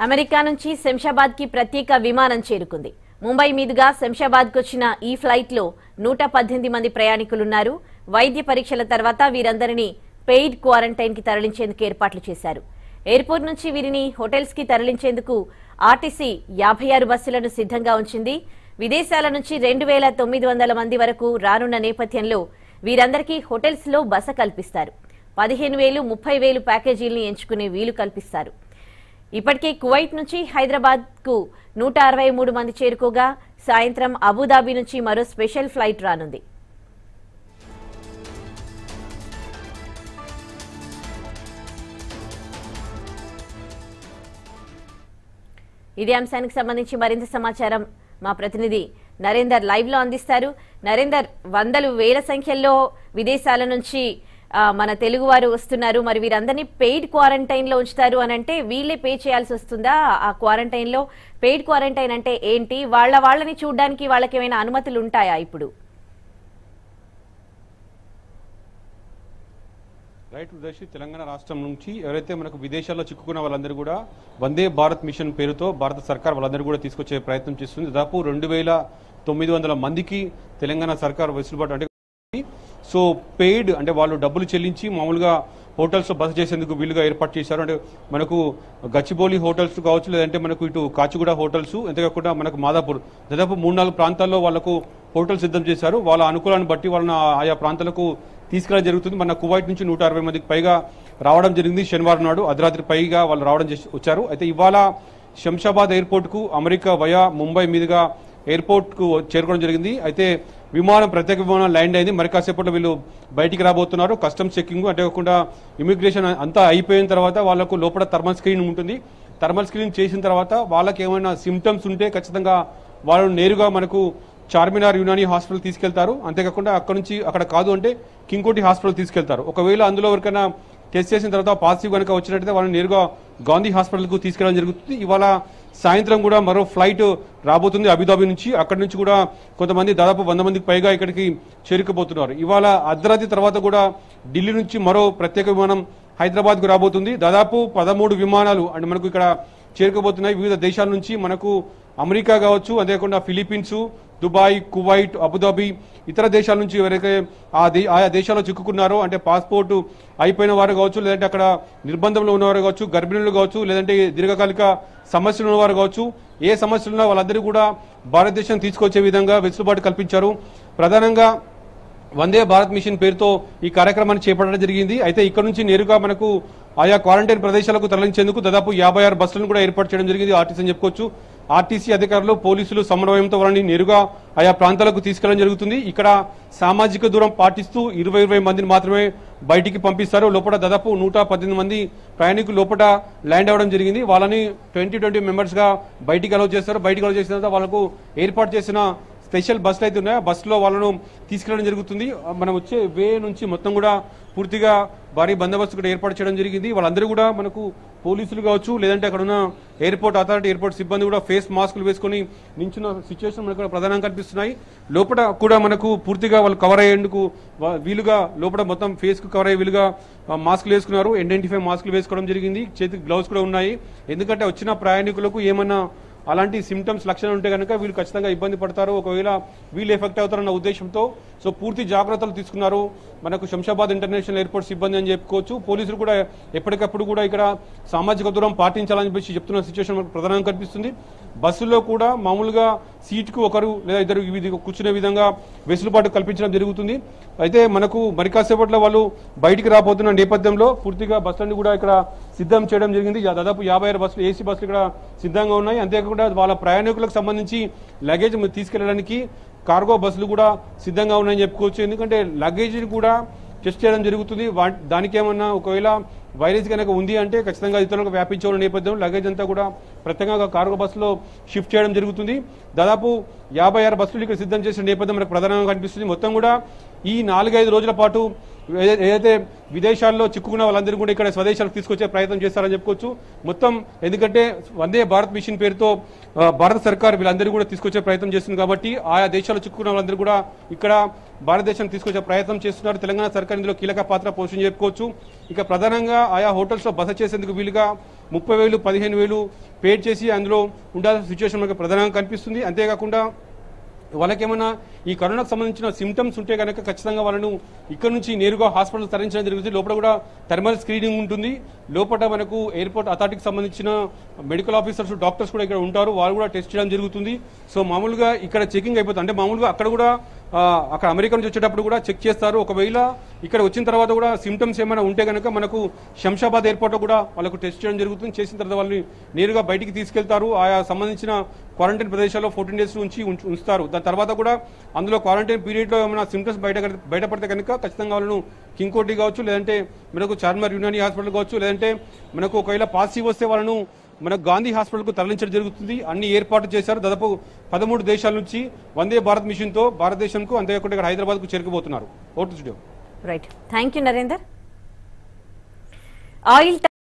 America నుంచి శంషాబాద్ కి ప్రత్యేక విమానం చేరుకుంది ముంబై మీదుగా శంషాబాద్ కు వచ్చిన ఈ ఫ్లైట్ లో నూట పద్దెనిమిది మంది ప్రయాణికులున్నారు వైద్య పరీక్షల తర్వాత వీరందరినీ పెయిడ్ క్వారంటైన్ కి తరలించేందుకు ఏర్పాట్లు చేశారు ఎయిర్పోర్ట్ నుంచి వీరిని హోటల్స్ కి తరలించేందుకు ఆర్టీసీ యాభై ఆరు బస్సులను సిద్ధంగా ఉంచింది విదేశాల నుంచి రెండు వేల తొమ్మిది వందల మంది వరకు రానున్న నేపథ్యంలో వీరందరికీ హోటల్స్ లో బస కల్పిస్తారు పదిహేను వేలు ముప్పై వేలు ప్యాకేజీల్ని ఎంచుకునే వీలు కల్పిస్తారు ఇప్పటికే కువైట్ నుంచి హైదరాబాద్ కు నూట అరవై మూడు మంది చేరుకోగా సాయంత్రం అబుదాబి నుంచి మరో స్పెషల్ ఫ్లైట్ రానుంది ఇదే అంశానికి సంబంధించి మరింత సమాచారం మా ప్రతినిధి నరేందర్ లైవ్ లో అందిస్తారు నరేందర్ వందలు వేల సంఖ్యలో విదేశాల నుంచి ఆ, మన తెలుగు వారు వస్తున్నారు మరి వీరందరినీ పెయిడ్ క్వారంటైన్ లో ఉంచుతారు అని అంటే వీళ్ళే పే చేయాల్సి వస్తుందా ఆ క్వారంటైన్ లో పెయిడ్ క్వారంటైన్ అంటే ఏంటి వాళ్ళ వాళ్ళని చూడడానికి వాళ్ళకి ఏమైనా అనుమతులు ఉంటాయా ఇప్పుడు రైట్ ఉదయశ్రీ తెలంగాణ రాష్ట్రం నుంచి ఎవరైతే మనకు విదేశాల్లో చిక్కుకున్న వాళ్ళందరూ కూడా వందే భారత్ మిషన్ పేరుతో భారత సర్కార్ వాళ్ళందరూ కూడా తీసుకొచ్చే ప్రయత్నం చేస్తుంది దాదాపు రెండు వేల తొమ్మిది వందల మందికి తెలంగాణ సర్కార్ వెసులుబాటు అంటే సో పెయిడ్ అంటే వాళ్ళు డబ్బులు చెల్లించి మామూలుగా హోటల్స్ బస చేసేందుకు వీలుగా ఏర్పాటు చేశారు అంటే మనకు గచ్చిబౌలి హోటల్స్ కావచ్చు లేదంటే మనకు ఇటు కాచిగూడ హోటల్స్ అంతేకాకుండా మనకు మాదాపూర్ దాదాపు మూడు నాలుగు ప్రాంతాల్లో వాళ్ళకు హోటల్ సిద్ధం చేశారు వాళ్ళ అనుకూలాన్ని బట్టి వాళ్ళని ఆ- ఆయా ప్రాంతాలకు తీసుకెళ్ళడం జరుగుతుంది మన కువైట్ నుంచి నూట అరవై మందికి పైగా రావడం జరిగింది శనివారం నాడు అర్ధరాత్రి పైగా వాళ్ళు రావడం చేసి వచ్చారు అయితే ఇవాళ శంషాబాద్ ఎయిర్పోర్ట్ కు అమెరికా వయా ముంబై మీదుగా ఎయిర్పోర్ట్ కు చేరుకోవడం జరిగింది అయితే విమానం ప్రత్యేక విమానం ల్యాండ్ అయింది మరి కాసేపట్లో వీళ్ళు బయటికి రాబోతున్నారు కస్టమ్స్ చెకింగ్ అంటే కాకుండా ఇమిగ్రేషన్ అంతా అయిపోయిన తర్వాత వాళ్ళకు లోపల థర్మల్ స్క్రీన్ ఉంటుంది థర్మల్ స్క్రీన్ చేసిన తర్వాత వాళ్ళకి ఏమైనా సిమ్టమ్స్ ఉంటే ఖచ్చితంగా వాళ్ళు నేరుగా మనకు చార్మినార్ యునాని హాస్పిటల్ తీసుకెళ్తారు అంతేకాకుండా అక్కడ నుంచి అక్కడ కాదు అంటే కింకోటి హాస్పిటల్ తీసుకెళ్తారు ఒకవేళ అందులో ఎవరికైనా టెస్ట్ చేసిన తర్వాత పాజిటివ్ కనుక వచ్చినట్టయితే వాళ్ళని నేరుగా గాంధీ హాస్పిటల్కు తీసుకెళ్ళడం జరుగుతుంది ఇవాళ సాయంత్రం కూడా మరో ఫ్లైట్ రాబోతుంది అబుదాబి నుంచి అక్కడి నుంచి కూడా కొంతమంది దాదాపు వంద మందికి పైగా ఇక్కడికి చేరుకుపోతున్నారు ఇవాళ అర్ధరాత్రి తర్వాత కూడా ఢిల్లీ నుంచి మరో ప్రత్యేక విమానం హైదరాబాద్కు రాబోతుంది దాదాపు పదమూడు విమానాలు అంటే మనకు ఇక్కడ చేరుకోబోతున్నాయి వివిధ దేశాల నుంచి మనకు అమెరికా కావచ్చు అంతేకాకుండా ఫిలిప్పీన్స్ దుబాయ్ కువైట్ అబుదాబి ఇతర దేశాల నుంచి ఎవరైతే ఆ దే ఆయా దేశాల్లో చిక్కుకున్నారో అంటే పాస్పోర్ట్ అయిపోయిన వారు కావచ్చు లేదంటే అక్కడ నిర్బంధంలో ఉన్నవారు కావచ్చు గర్భిణులు కావచ్చు లేదంటే దీర్ఘకాలిక సమస్యలు ఉన్నవారు కావచ్చు ఏ సమస్యలు ఉన్నా వాళ్ళందరూ కూడా భారతదేశం తీసుకొచ్చే విధంగా వెసులుబాటు కల్పించారు ప్రధానంగా వందే భారత్ మిషన్ పేరుతో ఈ కార్యక్రమాన్ని చేపట్టడం జరిగింది అయితే ఇక్కడ నుంచి నేరుగా మనకు ఆయా క్వారంటైన్ ప్రదేశాలకు తరలించేందుకు దాదాపు యాభై ఆరు బస్సులను కూడా ఏర్పాటు చేయడం జరిగింది ఆర్టీసీ అని చెప్పుకోవచ్చు ఆర్టీసీ అధికారులు పోలీసులు సమన్వయంతో వాళ్ళని నేరుగా ఆయా ప్రాంతాలకు తీసుకెళ్లడం జరుగుతుంది ఇక్కడ సామాజిక దూరం పాటిస్తూ ఇరవై ఇరవై మందిని మాత్రమే బయటికి పంపిస్తారు లోపల దాదాపు నూట పద్దెనిమిది మంది ప్రయాణికులు లోపల ల్యాండ్ అవ్వడం జరిగింది వాళ్ళని ట్వంటీ ట్వంటీ మెంబర్స్ గా బయటికి అలౌ చేస్తారు బయటికి అలౌ చేసిన తర్వాత వాళ్ళకు ఏర్పాటు చేసిన స్పెషల్ బస్సులు అయితే ఉన్నాయో ఆ బస్సులో వాళ్ళను తీసుకెళ్ళడం జరుగుతుంది మనం వచ్చే వే నుంచి మొత్తం కూడా పూర్తిగా భారీ బందోబస్తు కూడా ఏర్పాటు చేయడం జరిగింది వాళ్ళందరూ కూడా మనకు పోలీసులు కావచ్చు లేదంటే అక్కడ ఉన్న ఎయిర్పోర్ట్ అథారిటీ ఎయిర్పోర్ట్ సిబ్బంది కూడా ఫేస్ మాస్కులు వేసుకొని నించున్న సిచ్యువేషన్ మనకు ప్రధానంగా కనిపిస్తున్నాయి లోపల కూడా మనకు పూర్తిగా వాళ్ళు కవర్ అయ్యేందుకు వా- వీలుగా లోపల మొత్తం ఫేస్ కు కవర్ అయ్యే వీలుగా ఆ, మాస్కులు వేసుకున్నారు ఎన్డెంటిఫై మాస్కులు వేసుకోవడం జరిగింది చేతికి గ్లౌస్ కూడా ఉన్నాయి ఎందుకంటే వచ్చిన ప్రయాణికులకు ఏమన్నా అలాంటి సిమ్టమ్స్ లక్షణాలు ఉంటే కనుక వీళ్ళు ఖచ్చితంగా ఇబ్బంది పడతారు ఒకవేళ వీళ్ళు ఎఫెక్ట్ అవుతారన్న ఉద్దేశంతో సో పూర్తి జాగ్రత్తలు తీసుకున్నారు మనకు శంషాబాద్ ఇంటర్నేషనల్ ఎయిర్పోర్ట్ సిబ్బంది అని చెప్పుకోవచ్చు పోలీసులు కూడా ఎప్పటికప్పుడు కూడా ఇక్కడ సామాజిక దూరం పాటించాలని చెప్పి చెప్తున్న సిచ్యువేషన్ మనకు ప్రధానంగా కనిపిస్తుంది బస్సులో కూడా మామూలుగా సీట్కు ఒకరు లేదా ఇద్దరు ఈ విధంగా కూర్చునే విధంగా వెసులుబాటు కల్పించడం జరుగుతుంది అయితే మనకు మరి కాసేపట్లో వాళ్ళు బయటికి రాబోతున్న నేపథ్యంలో పూర్తిగా బస్సులన్నీ కూడా ఇక్కడ సిద్ధం చేయడం జరిగింది యా- దాదాపు యాభై ఆరు బస్సులు ఏసీ బస్సులు ఇక్కడ సిద్ధంగా ఉన్నాయి అంతేకాకుండా వాళ్ళ ప్రయాణికులకు సంబంధించి లగేజ్ తీసుకెళ్ళడానికి కార్గో బస్సులు కూడా సిద్ధంగా ఉన్నాయని చెప్పుకోవచ్చు ఎందుకంటే లగేజ్ కూడా టెస్ట్ చేయడం జరుగుతుంది వా- దానికి ఏమన్నా ఒకవేళ వైరస్ కనుక ఉంది అంటే ఖచ్చితంగా ఇతరులకు వ్యాపించే ఉన్న నేపథ్యంలో లగేజ్ అంతా కూడా ప్రత్యేకంగా కార్గో బస్సులో షిఫ్ట్ చేయడం జరుగుతుంది దాదాపు యాభై ఆరు బస్సులు ఇక్కడ సిద్ధం చేసిన నేపథ్యం మనకు ప్రధానంగా కనిపిస్తుంది మొత్తం కూడా ఈ నాలుగైదు రోజుల పాటు ఏ- ఏదైతే విదేశాల్లో చిక్కుకున్న వాళ్ళందరూ కూడా ఇక్కడ స్వదేశాలకు తీసుకొచ్చే ప్రయత్నం చేస్తారని చెప్పుకోవచ్చు మొత్తం ఎందుకంటే వందే భారత్ మిషన్ పేరుతో ఆ, భారత సర్కార్ వీళ్ళందరూ కూడా తీసుకొచ్చే ప్రయత్నం చేస్తుంది కాబట్టి ఆయా దేశాల్లో చిక్కుకున్న వాళ్ళందరూ కూడా ఇక్కడ భారతదేశం తీసుకొచ్చే ప్రయత్నం చేస్తున్నారు తెలంగాణ సర్కార్ ఇందులో కీలక పాత్ర పోషణ చెప్పుకోవచ్చు ఇక ప్రధానంగా ఆయా హోటల్స్ లో బస చేసేందుకు వీలుగా ముప్పై వేలు పదిహేను వేలు పేడ్ చేసి అందులో ఉండాల్సిన సిచ్యువేషన్ మనకు ప్రధానంగా కనిపిస్తుంది అంతేకాకుండా వాళ్ళకేమైనా ఈ కరోనాకు సంబంధించిన సిమ్టమ్స్ ఉంటే కనుక ఖచ్చితంగా వాళ్ళను ఇక్కడ నుంచి నేరుగా హాస్పిటల్ తరలించడం జరుగుతుంది లోపల కూడా థర్మల్ స్క్రీనింగ్ ఉంటుంది లోపల మనకు ఎయిర్పోర్ట్ అథారిటీకి సంబంధించిన మెడికల్ ఆఫీసర్స్ డాక్టర్స్ కూడా ఇక్కడ ఉంటారు వాళ్ళు కూడా టెస్ట్ చేయడం జరుగుతుంది సో మామూలుగా ఇక్కడ చెకింగ్ అయిపోతుంది అంటే మామూలుగా అక్కడ కూడా ఆ, అక్కడ అమెరికా నుంచి వచ్చేటప్పుడు కూడా చెక్ చేస్తారు ఒకవేళ ఇక్కడ వచ్చిన తర్వాత కూడా సిమ్టమ్స్ ఏమైనా ఉంటే కనుక మనకు శంషాబాద్ ఎయిర్పోర్ట్లో కూడా వాళ్ళకు టెస్ట్ చేయడం జరుగుతుంది చేసిన తర్వాత వాళ్ళని నేరుగా బయటికి తీసుకెళ్తారు ఆయా సంబంధించిన క్వారంటైన్ ప్రదేశాల్లో ఫోర్టీన్ డేస్ ఉంచి ఉంచు- ఉంచుతారు దాని తర్వాత కూడా అందులో క్వారంటైన్ పీరియడ్లో ఏమైనా సిమ్టమ్స్ బయట బయటపడితే కనుక ఖచ్చితంగా వాళ్ళను కింగ్కోటి కావచ్చు లేదంటే మనకు చార్మర్ యునాని హాస్పిటల్ కావచ్చు లేదంటే మనకు ఒకవేళ పాజిటివ్ వస్తే వాళ్ళను మనకు గాంధీ హాస్పిటల్కు తరలించడం జరుగుతుంది అన్ని ఏర్పాట్లు చేశారు దాదాపు పదమూడు దేశాల నుంచి వందే భారత్ మిషన్తో భారతదేశంకు అంతేకాకుండా ఇక్కడ హైదరాబాద్కు చేరుకుపోతున్నారు ఓటు studio right thank you Narender oil